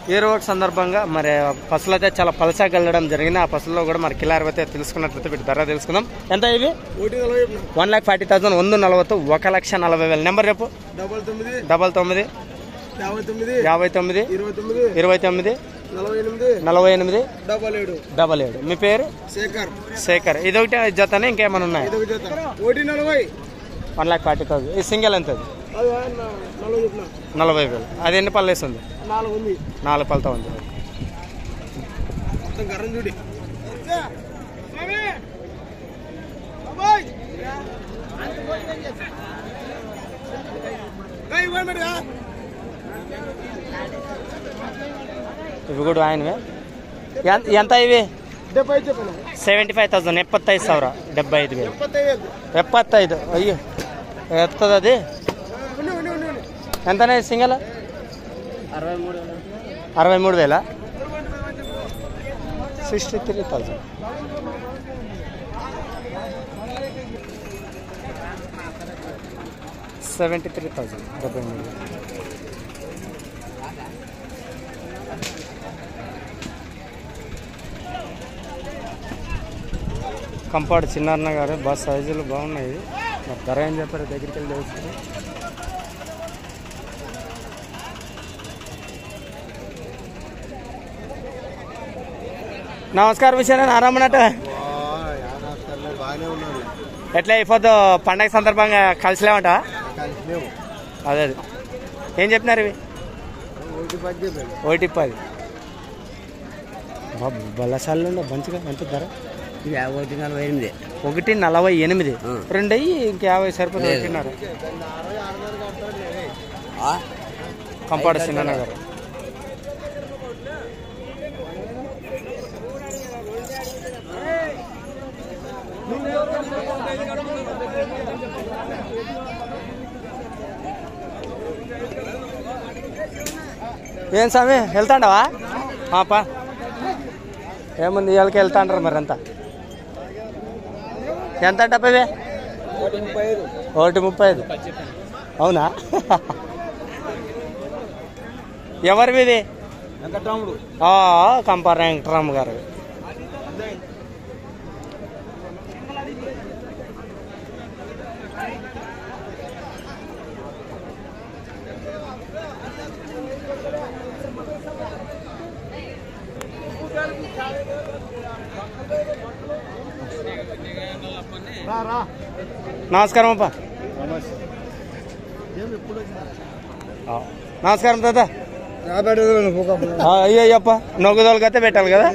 ఏరో ఒక సందర్భంగా మరి పసులు అయితే చాలా పలసగా వెళ్ళడం జరిగింది ఆ పసుల్లో కూడా మరి కిలో అరవై అయితే తెలుసుకున్నట్లయితే వీటి ధర తెలుసుకుందాం ఎంత ఇవి ఒకటి నలభై వన్ ల్యాక్ ఫార్టీ థౌసండ్ వంద నలభై ఒక లక్ష నలభై వేలు నెంబర్ రేపు డబల్ తొమ్మిది డబల్ తొమ్మిది యాభై తొమ్మిది యాభై తొమ్మిది ఇరవై తొమ్మిది ఇరవై తొమ్మిది నలభై ఎనిమిది నలభై ఎనిమిది డబల్ ఏడు డబల్ ఏడు మీ పేరు శేఖర్ శేఖర్ ఇదొకటి జతనే ఇంకేమైనా ఉన్నాయి ఇదొక జత ఒకటి నలభై వన్ ల్యాక్ ఫార్టీ థౌసండ్ ఈ సింగిల్ ఎంత అది అది నా- నలభై చెప్పిన నలభై వేలు అది ఎన్ని పళ్ళు వేస్తుంది నాలుగు ఉంది నాలుగు పళ్ళతో ఉంది మొత్తం గర్రం చూడి ఇవి కూడా ఆయనవే ఎంత- ఎంత ఇవి డెబ్బై చెప్పిన ಸೆವೆಂಟಿ ಫೈವ್ ತೌಸಂಡ್ ಎಪ್ಪತ್ತೈದು ಸಾವಿರ ಡెಬ್ಬೈ ಐದು ವೇಲು ముప్పత్తైదు ಎಪ್ಪತ್ತೈದು ಅಯ್ಯೋ ಎತ್ತದది ఉండి ఉండి ఉండి ఉండి ఎంతనే సింగల్ అరవై మూడు అరవై మూడు వేల sixty three thousand seventy three thousand డెబ్బై మూడు వేలు కంపాడు చిన్నారన్న గారు బాగా సైజులు బాగున్నాయి మరి ధర ఏం చెప్పారు దగ్గరికి వెళ్ళి తెలుస్తుంది నమస్కారం విషయం ఆరామన్నట్టు బాగానే ఉన్నారు ఎట్లా అయిపోద్దు పండగ సందర్భంగా కలిసిలేమంట కలిసిలేము అదే అది ఏం చెప్పినారు ఇవి ఒకటి పది చెప్పాను ఒకటి పది బలసాల్లో ఉండే మంచిగా ఎంత ధర ఒకటి నలభై ఎనిమిది ఒకటి నలభై ఎనిమిది రెండు అయ్యి ఇంక యాభై సరిపోతుంది ఒకటిన్నర కంపాడు చిన్న గారు ఏం స్వామి వెళ్తాండవా పా ఏముంది ఇవాళకి వెళ్తాండ్రు మరి అంతా ఎంత డబ్బా ఇవి ఒకటి ముప్పై ఐదు ఒకటి ముప్పై ఐదు అవునా ఎవరివి ఇది వెంకట్రాముడు కంపార్ వెంకటరామ్ గారు రా రా నమస్కారం అప్ప ఏం ఎప్పుడు ఆ, నమస్కారం తాత వచ్చినా ఆ, అయ్యో అయ్యప్ప నొగ్గుదోలకైతే పెట్టాలి కదా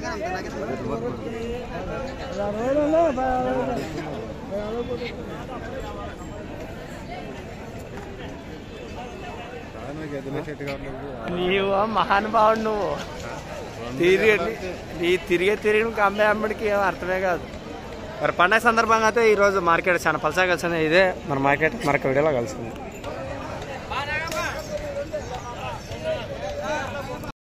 నీవు మహానుభావుడు నువ్వు తిరిగి నీ తిరిగే తిరిగి నువ్వు అమ్మే అమ్మడికి ఏం అర్థమే కాదు మరి పండగ సందర్భంగా అయితే ఈరోజు మార్కెట్ చాలా పలసగా కలిసింది ఇదే మన మార్కెట్ మరొక వీడియోలో కలుస్తుంది